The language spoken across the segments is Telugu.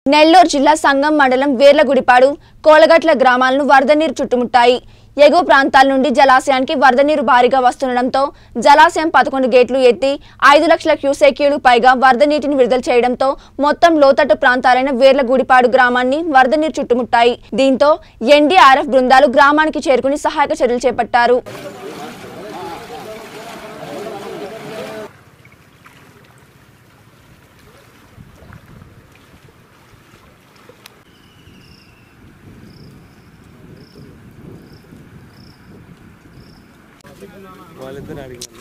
నెల్లూరు జిల్లా సంగం మండలం వేర్లగుడిపాడు కోలగట్ల గ్రామాలను వరద నీరు చుట్టుముట్టాయి ఎగువ ప్రాంతాల నుండి జలాశయానికి వరద నీరు భారీగా వస్తుండటంతో జలాశయం పదకొండు గేట్లు ఎత్తి ఐదు లక్షల క్యూసెక్యూలు పైగా వరద నీటిని విడుదల చేయడంతో మొత్తం లోతట్టు ప్రాంతాలైన వేర్లగూడిపాడు గ్రామాన్ని వరద నీరు చుట్టుముట్టాయి దీంతో ఎన్డీఆర్ఎఫ్ బృందాలు గ్రామానికి చేరుకుని సహాయక చర్యలు చేపట్టారు వాళ్ళిద్దరు అడిగారు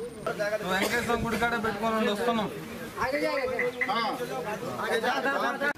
వెంకటేశ్వర గుడి కాడ పెట్టుకొని వస్తున్నాం